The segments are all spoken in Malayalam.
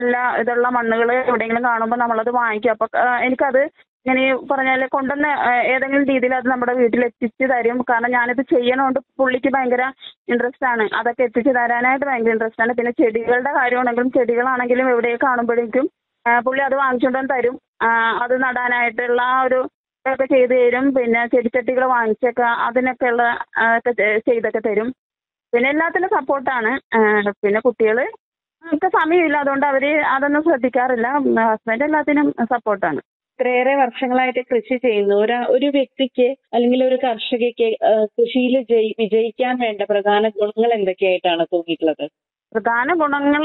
നല്ല ഇതുള്ള മണ്ണുകൾ എവിടെയെങ്കിലും കാണുമ്പോൾ നമ്മളത് വാങ്ങിക്കും അപ്പോൾ എനിക്കത് ഇങ്ങനെ ഈ പറഞ്ഞാൽ കൊണ്ടുവന്ന് ഏതെങ്കിലും രീതിയിൽ അത് നമ്മുടെ വീട്ടിൽ എത്തിച്ച് തരും കാരണം ഞാനിത് ചെയ്യണോണ്ട് പുള്ളിക്ക് ഭയങ്കര ഇൻട്രസ്റ്റ് ആണ് അതൊക്കെ എത്തിച്ച് തരാനായിട്ട് ഭയങ്കര ഇൻട്രസ്റ്റ് ആണ് പിന്നെ ചെടികളുടെ കാര്യമാണെങ്കിലും ചെടികളാണെങ്കിലും എവിടെ കാണുമ്പോഴേക്കും ആ, പുള്ളി അത് വാങ്ങിച്ചുകൊണ്ട് വന്ന് തരും ആ, അത് നടാനായിട്ടുള്ള ആ ഒരു ഇതൊക്കെ ചെയ്തു തരും പിന്നെ ചെടിച്ചട്ടികൾ വാങ്ങിച്ചൊക്കെ അതിനൊക്കെയുള്ള ആ, ഒക്കെ ചെ- ചെയ്തൊക്കെ തരും പിന്നെ എല്ലാത്തിനും സപ്പോർട്ടാണ് പിന്നെ കുട്ടികൾ ഒക്കെ സമയമില്ല അതുകൊണ്ട് അവർ അതൊന്നും ശ്രദ്ധിക്കാറില്ല ഹസ്ബൻഡ് എല്ലാത്തിനും സപ്പോർട്ടാണ് ഇത്രയേറെ വർഷങ്ങളായിട്ട് കൃഷി ചെയ്യുന്നു ഒരു ഒരു വ്യക്തിക്ക് അല്ലെങ്കിൽ ഒരു കർഷകയ്ക്ക് കൃഷിയിൽ വിജയിക്കാൻ വേണ്ട പ്രധാന ഗുണങ്ങൾ എന്തൊക്കെയായിട്ടാണ് തോന്നിയിട്ടുള്ളത് പ്രധാന ഗുണങ്ങൾ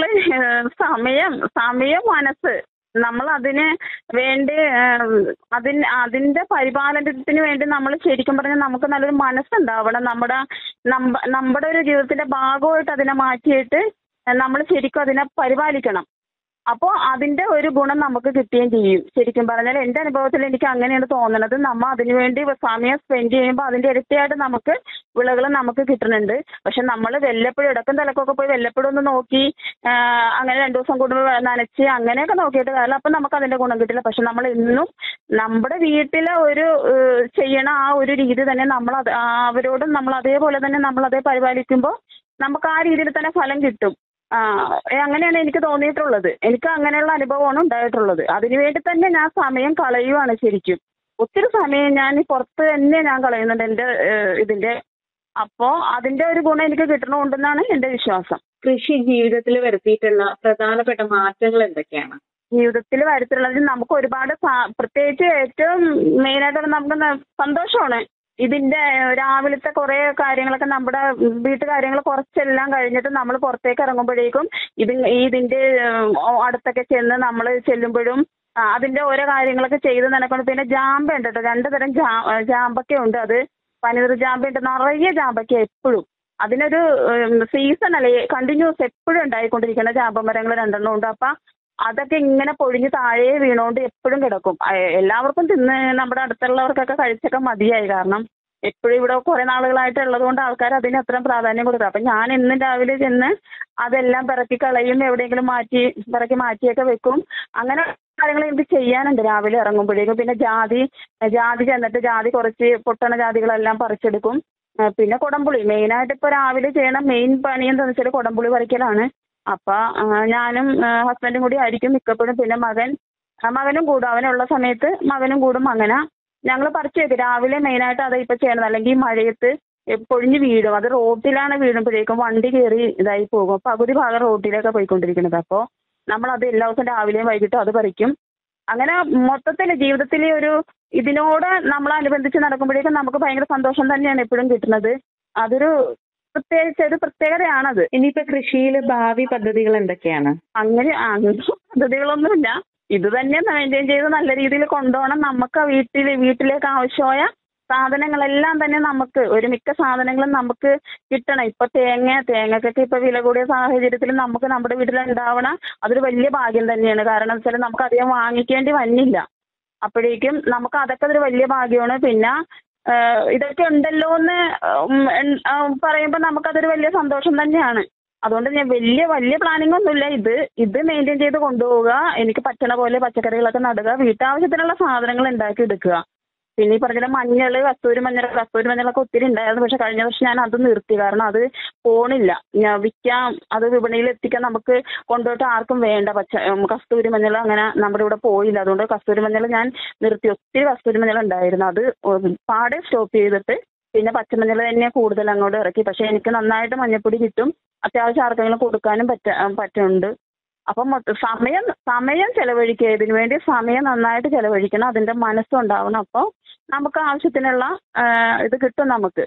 സമയം സമയം മനസ്സ് നമ്മൾ അതിന് വേണ്ടി ഏഹ്, അതിന് അതിന്റെ പരിപാലനത്തിന് വേണ്ടി നമ്മൾ ശരിക്കും പറഞ്ഞാൽ നമുക്ക് നല്ലൊരു മനസ്സുണ്ടാവണം നമ്മുടെ നമ്മ- നമ്മുടെ ഒരു ജീവിതത്തിന്റെ ഭാഗമായിട്ട് അതിനെ മാറ്റിയിട്ട് നമ്മൾ ശരിക്കും അതിനെ പരിപാലിക്കണം അപ്പോൾ അതിന്റെ ഒരു ഗുണം നമുക്ക് കിട്ടുകയും ചെയ്യും ശരിക്കും പറഞ്ഞാൽ എൻ്റെ അനുഭവത്തിൽ എനിക്ക് അങ്ങനെയാണ് തോന്നുന്നത് നമ്മൾ അതിനുവേണ്ടി സമയം സ്പെൻഡ് ചെയ്യുമ്പോൾ അതിന്റെ ഇരട്ടിയായിട്ട് നമുക്ക് വിളകൾ നമുക്ക് കിട്ടുന്നുണ്ട് പക്ഷെ നമ്മൾ വല്ലപ്പോഴും ഇടക്കും തലക്കൊക്കെ പോയി വല്ലപ്പോഴും ഒന്ന് നോക്കി ആ, അങ്ങനെ രണ്ടു ദിവസം കൂടുമ്പോൾ നനച്ച് അങ്ങനെയൊക്കെ നോക്കിയിട്ട് കാര്യമില്ല അപ്പം നമുക്ക് അതിന്റെ ഗുണം കിട്ടില്ല പക്ഷെ നമ്മൾ ഇന്നും നമ്മുടെ വീട്ടിലെ ഒരു ഏഹ്, ചെയ്യണ ആ ഒരു രീതി തന്നെ നമ്മൾ അത് ആ അവരോടും നമ്മൾ അതേപോലെ തന്നെ നമ്മൾ അതേ പരിപാലിക്കുമ്പോൾ നമുക്ക് ആ രീതിയിൽ തന്നെ ഫലം കിട്ടും ആ ഏ, അങ്ങനെയാണ് എനിക്ക് തോന്നിയിട്ടുള്ളത് എനിക്ക് അങ്ങനെയുള്ള അനുഭവമാണ് ഉണ്ടായിട്ടുള്ളത് അതിനുവേണ്ടി തന്നെ ഞാൻ സമയം കളയുവാണ് ശരിക്കും ഒത്തിരി സമയം ഞാൻ പുറത്ത് തന്നെ ഞാൻ കളയുന്നുണ്ട് എൻ്റെ ഏഹ്, ഇതിന്റെ അപ്പോൾ അതിന്റെ ഒരു ഗുണം എനിക്ക് കിട്ടണമുണ്ടെന്നാണ് എൻ്റെ വിശ്വാസം കൃഷി ജീവിതത്തിൽ വരുത്തിയിട്ടുള്ള പ്രധാനപ്പെട്ട മാറ്റങ്ങൾ എന്തൊക്കെയാണ് ജീവിതത്തിൽ വരുത്തുള്ളത് നമുക്ക് ഒരുപാട് സാ- പ്രത്യേകിച്ച് ഏറ്റവും മെയിനായിട്ട് നമുക്ക് ന- സന്തോഷമാണ് ഇതിന്റെ രാവിലത്തെ കുറെ കാര്യങ്ങളൊക്കെ നമ്മുടെ വീട്ടു കാര്യങ്ങൾ കുറച്ചെല്ലാം കഴിഞ്ഞിട്ട് നമ്മൾ പുറത്തേക്ക് ഇറങ്ങുമ്പോഴേക്കും ഇത് ഇതിന്റെ ഏഹ്, അടുത്തൊക്കെ ചെന്ന് നമ്മൾ ചെല്ലുമ്പോഴും ആ, അതിന്റെ ഓരോ കാര്യങ്ങളൊക്കെ ചെയ്ത് നടക്കണം പിന്നെ ജാമ്പ ഉണ്ട് കേട്ടോ രണ്ട് തരം ജാ ജാമ്പക്ക ഉണ്ട് അത് പനിനീർ ജാമ്പ ഉണ്ട് നിറയെ ജാമ്പക്ക എപ്പോഴും അതിനൊരു സീസൺ അല്ലേ കണ്ടിന്യൂസ് എപ്പോഴും ഉണ്ടായിക്കൊണ്ടിരിക്കുന്ന ജാമ്പ മരങ്ങൾ രണ്ടെണ്ണം ഉണ്ട് അപ്പൊ അതൊക്കെ ഇങ്ങനെ പൊഴിഞ്ഞ് താഴെ വീണോണ്ട് എപ്പോഴും കിടക്കും അ- എല്ലാവർക്കും തിന്ന് നമ്മുടെ അടുത്തുള്ളവർക്കൊക്കെ കഴിച്ചൊക്കെ മതിയായി കാരണം എപ്പോഴും ഇവിടെ കുറെ നാളുകളായിട്ട് ഉള്ളത് കൊണ്ട് ആൾക്കാർ അതിന് അത്രയും പ്രാധാന്യം കൊടുക്കുക അപ്പൊ ഞാൻ എന്നും രാവിലെ ചെന്ന് അതെല്ലാം പിറക്കി കളയും എവിടെയെങ്കിലും മാറ്റി പിറക്കി മാറ്റിയൊക്കെ വെക്കും അങ്ങനെ കാര്യങ്ങൾ എനിക്ക് ചെയ്യാനുണ്ട് രാവിലെ ഇറങ്ങുമ്പോഴേക്കും പിന്നെ ജാതി ജാതി ചെന്നിട്ട് ജാതി കുറച്ച് പൊട്ടണ ജാതികളെല്ലാം പറിച്ചെടുക്കും ആ, പിന്നെ കുടംപുളി മെയിനായിട്ട് ഇപ്പോൾ രാവിലെ ചെയ്യണ മെയിൻ പണി എന്താണെന്ന് വെച്ചാൽ കുടംപുളി പറിക്കലാണ് അപ്പൊ ആ, ഞാനും ആ, ഹസ്ബൻഡും കൂടി ആയിരിക്കും മിക്കപ്പോഴും പിന്നെ മകൻ ആ, മകനും കൂടും അവനുള്ള സമയത്ത് മകനും കൂടും അങ്ങനെ ഞങ്ങൾ പറിച്ചു വെക്കും രാവിലെ മെയിനായിട്ട് അത് ഇപ്പൊ ചെയ്യണത് അല്ലെങ്കിൽ ഈ മഴയത്ത് പൊഴിഞ്ഞ് വീഴും അത് റോഡിലാണ് വീഴുമ്പോഴേക്കും വണ്ടി കയറി ഇതായി പോകും പകുതി ഭാഗം റോഡിലേക്ക് പോയിക്കൊണ്ടിരിക്കുന്നത് അപ്പോൾ നമ്മൾ അത് എല്ലാ ദിവസവും രാവിലെയും വൈകിട്ടും അത് പറിക്കും അങ്ങനെ മൊത്തത്തിൽ ജീവിതത്തിൽ ഒരു ഇതിനോട് നമ്മൾ അനുബന്ധിച്ച് നടക്കുമ്പോഴേക്കും നമുക്ക് ഭയങ്കര സന്തോഷം തന്നെയാണ് എപ്പോഴും കിട്ടുന്നത് അതൊരു പ്രത്യേകിച്ച് ഒരു പ്രത്യേകതയാണത് ഇനിയിപ്പോ കൃഷിയിൽ ഭാവി പദ്ധതികൾ എന്തൊക്കെയാണ് അങ്ങനെ അങ്ങനത്തെ പദ്ധതികളൊന്നുമില്ല ഇത് തന്നെ മെയിൻറ്റെയിൻ ചെയ്ത് നല്ല രീതിയിൽ കൊണ്ടുപോകണം നമുക്ക് വീട്ടിൽ വീട്ടിലേക്ക് ആവശ്യമായ സാധനങ്ങളെല്ലാം തന്നെ നമുക്ക് ഒരു മിക്ക സാധനങ്ങളും നമുക്ക് കിട്ടണം ഇപ്പൊ തേങ്ങ തേങ്ങക്കൊക്കെ ഇപ്പൊ വില കൂടിയ സാഹചര്യത്തിൽ നമുക്ക് നമ്മുടെ വീട്ടിൽ ഉണ്ടാവണം അതൊരു വലിയ ഭാഗ്യം തന്നെയാണ് കാരണം വെച്ചാൽ നമുക്ക് അധികം വാങ്ങിക്കേണ്ടി വന്നില്ല അപ്പോഴേക്കും നമുക്ക് അതൊക്കെ ഒരു വലിയ ഭാഗ്യമാണ് പിന്നെ ഏഹ് ഇതൊക്കെ ഉണ്ടല്ലോ എന്ന് ഉം, ഉം, ആ, പറയുമ്പോൾ നമുക്കതൊരു വലിയ സന്തോഷം തന്നെയാണ് അതുകൊണ്ട് ഞാൻ വലിയ വലിയ പ്ലാനിംഗ് ഒന്നുമില്ല ഇത് ഇത് മെയിൻറ്റെയിൻ ചെയ്ത് കൊണ്ടുപോവുക എനിക്ക് പറ്റണ പോലെ പച്ചക്കറികളൊക്കെ നടുക വീട്ടാവശ്യത്തിനുള്ള സാധനങ്ങൾ ഉണ്ടാക്കി എടുക്കുക പിന്നെ ഈ പറഞ്ഞ മഞ്ഞൾ കസ്തൂരി മഞ്ഞൾ കസ്തൂരി മഞ്ഞളൊക്കെ ഒത്തിരി ഉണ്ടായിരുന്നു പക്ഷെ കഴിഞ്ഞ വർഷം ഞാൻ അത് നിർത്തി കാരണം അത് പോണില്ല ഞാൻ വിൽക്കാം അത് വിപണിയിൽ എത്തിക്കാൻ നമുക്ക് കൊണ്ടുപോയിട്ട് ആർക്കും വേണ്ട പച്ച ഉം, കസ്തൂരി മഞ്ഞൾ അങ്ങനെ നമ്മുടെ ഇവിടെ പോയില്ല അതുകൊണ്ട് കസ്തൂരി മഞ്ഞൾ ഞാൻ നിർത്തി ഒത്തിരി കസ്തൂരി മഞ്ഞൾ ഉണ്ടായിരുന്നു അത് ഉം, പാടെ സ്റ്റോപ്പ് ചെയ്തിട്ട് പിന്നെ പച്ചമഞ്ഞൾ തന്നെ കൂടുതൽ അങ്ങോട്ട് ഇറക്കി പക്ഷെ എനിക്ക് നന്നായിട്ട് മഞ്ഞപ്പൊടി കിട്ടും അത്യാവശ്യം ആർക്കെങ്കിലും കൊടുക്കാനും പറ്റ പറ്റുന്നുണ്ട് അപ്പം മൊത്ത- സമയം സമയം ചെലവഴിക്കുക ഇതിനു വേണ്ടി സമയം നന്നായിട്ട് ചെലവഴിക്കണം അതിന്റെ മനസ്സുണ്ടാവണം അപ്പോൾ നമുക്ക് ആവശ്യത്തിനുള്ള ആ, ഇത് കിട്ടും നമുക്ക്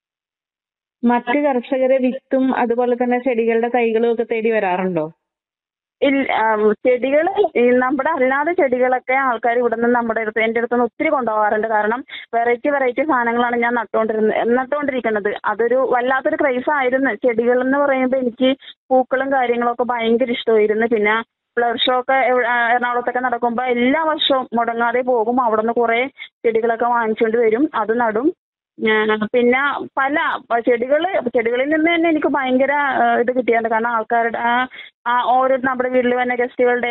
മറ്റ് കർഷകരെ വിത്തും അതുപോലെ തന്നെ ചെടികളുടെ തൈകളും ഒക്കെ തേടി വരാറുണ്ടോ ചെടികൾ നമ്മുടെ അല്ലാതെ ചെടികളൊക്കെ ആൾക്കാർ ഇവിടെ നിന്ന് നമ്മുടെ അടുത്ത് എൻ്റെ അടുത്ത് നിന്ന് ഒത്തിരി കൊണ്ടുപോകാറുണ്ട് കാരണം വെറൈറ്റി വെറൈറ്റി സാധനങ്ങളാണ് ഞാൻ നട്ടുകൊണ്ടിരുന്നത് നട്ടുകൊണ്ടിരിക്കുന്നത് അതൊരു വല്ലാത്തൊരു ക്രൈസ് ആയിരുന്നു ചെടികൾ എന്ന് പറയുമ്പോൾ എനിക്ക് പൂക്കളും കാര്യങ്ങളൊക്കെ ഭയങ്കര ഇഷ്ടമായിരുന്നു പിന്നെ ഫ്ലവർ ഷോ ഒക്കെ എവ്- ആ, എറണാകുളത്തൊക്കെ നടക്കുമ്പോൾ എല്ലാ വർഷവും മുടങ്ങാതെ പോകും അവിടെ നിന്ന് കുറേ ചെടികളൊക്കെ വാങ്ങിച്ചുകൊണ്ട് വരും അത് നടും ഞാൻ പിന്നെ പല ചെടികൾ ചെടികളിൽ നിന്ന് തന്നെ എനിക്ക് ഭയങ്കര ആ, ഇത് കിട്ടിയിട്ടുണ്ട് കാരണം ആൾക്കാരുടെ ആ ആ ഓരോ നമ്മുടെ വീട്ടിൽ വന്ന ഗസ്റ്റുകളുടെ